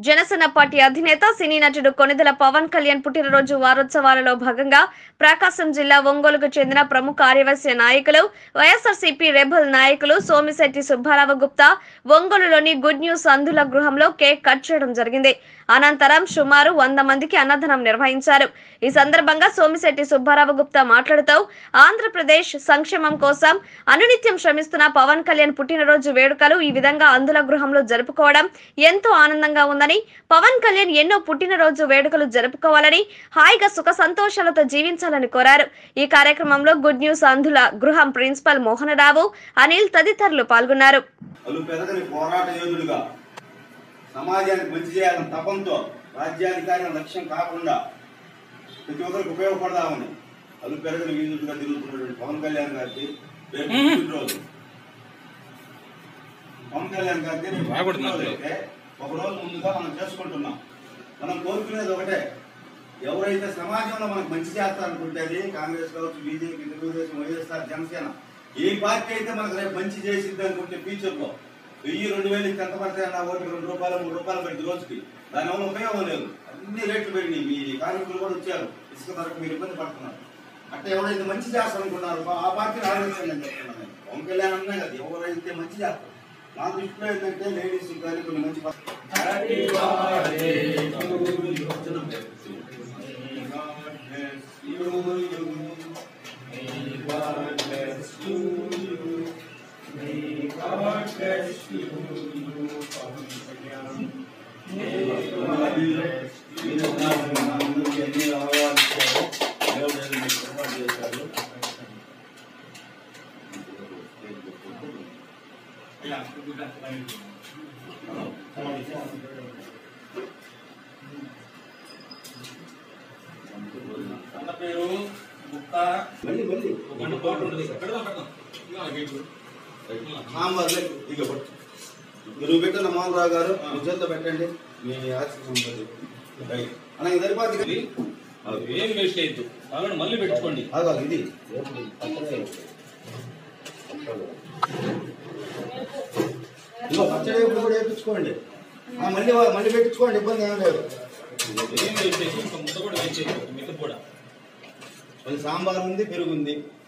Janasena party అధినేత సినీ నటుడు కొనిదెల పవన్ కళ్యాణ్ పుట్టినరోజు వారోత్సవాలలో భాగంగా ప్రకాశం జిల్లా ఒంగోలుకు చెందిన ప్రముఖ ఆర్యవైశ్య నాయకులు వైఎస్ఆర్సీపీ రెబల్ నాయకులు సోమిశెట్టి సుబ్బారావు గుప్తా ఒంగోలులోని గుడ్ న్యూస్ అందుల గృహంలో కేక్ కట్ చేయడం జరిగింది అనంతరం సుమారు వంద మందికి అన్నదానం నిర్వహించారు ఈ సందర్భంగా సోమిశెట్టి సుబ్బారావు గుప్తా మాట్లాడుతూ ఆంధ్రప్రదేశ్ సంక్షేమం కోసం అనునిత్యం శ్రమిస్తున్న పవన్ కళ్యాణ్ పుట్టినరోజు వేడుకలు ఈ విధంగా అందుల గృహంలో జరుపుకోవడం ఎంతో ఆనందంగా ఉందని పవన్ కళ్యాణ్ ఎన్నో పుట్టినరోజు వేడుకలు జరుపుకోవాలని హాయిగా సుఖ సంతోషాలతో జీవించాలని కోరారు ఈ కార్యక్రమంలో గుడ్ న్యూస్ అందుల గృహం ప్రిన్సిపల్ మోహనరావు అనిల్ తదితరులు పాల్గొన్నారు అలు పెరగని పోరాట యోధుడుగా సమాజానికి మంచి చేయాలని తపంతో రాజ్యాధికారి అనే లక్ష్యం కాకుండా ప్రతి ఒక్కరికి ఉపయోగపడదామని అలు పెరగని వీధుడుగా తిరుగుతున్నటువంటి పవన్ కళ్యాణ్ గారికి రేపు పుట్టినరోజు పవన్ కళ్యాణ్ గారికి రేపు రాకూడదు పుట్టినరోజు నాకు. అయితే ఒక రోజు ముందుగా మనం చేసుకుంటున్నాం మనం కోరుకునేది ఒకటే ఎవరైతే సమాజంలో మనకు మంచి చేస్తారనుకుంటే అది కాంగ్రెస్ కావచ్చు బీజేపీ తెలుగుదేశం వైఎస్ఆర్ జనసేన ఏ పార్టీ అయితే మనకు రేపు మంచి చేసింది అనుకుంటే ఫ్యూచర్ లో వెయ్యి రెండు వేలు ఇంత ఎంత పడతాయి అన్న ఓటు రెండు రూపాయలు మూడు రూపాయలు పెట్టి రోజుకి దానివల్ల ఉపయోగం లేదు అన్ని రేట్లు పెరిగినాయి మీ కార్మికులు కూడా వచ్చారు ఇసుక ధరకు మీరు ఇబ్బంది పడుతున్నారు అంటే ఎవరైతే మంచి చేస్తారనుకున్నారు ఆ పార్టీని ఆలోచించండి అని చెప్తున్నాను నేను. పవన్ కళ్యాణ్ అన్నా కదా ఎవరైతే మంచి చేస్తారు నా దృష్టిలో ఏంటంటే లేడీస్ కానీ కొన్ని మంచి ప- అన్న పేరు గుప్త మళ్ళీ మళ్ళీ గంట తోట ఉంటుంది సార్ పెడదాం పెడదాం ఇదిగో ఆ గేట్లు. సాంబార్లే ఇక పట్టు మీరు పెట్టిన మోహన్ రావు గారు మీ చేతిలో పెట్టండి మీ ఆశీస్సు అలా ఇది సరిపోతుంది కదా? అది ఏం వేస్ట్ అయ్యద్దు అలాగే మళ్ళీ పెట్టుకోండి ఆగాలి ఇది ఇదిగో పచ్చడి ఇప్పుడు కూడా వేయించుకోండి ఆ, మళ్ళీ మళ్ళీ పెట్టించుకోండి ఇబ్బంది ఏం లేదు ఏం వేస్ట్ అయ్యి ఇంకా ముద్ద కూడా వేస్ట్ అయ్యి మిగతా కూడా మళ్ళీ సాంబార్ ఉంది పెరుగు ఉంది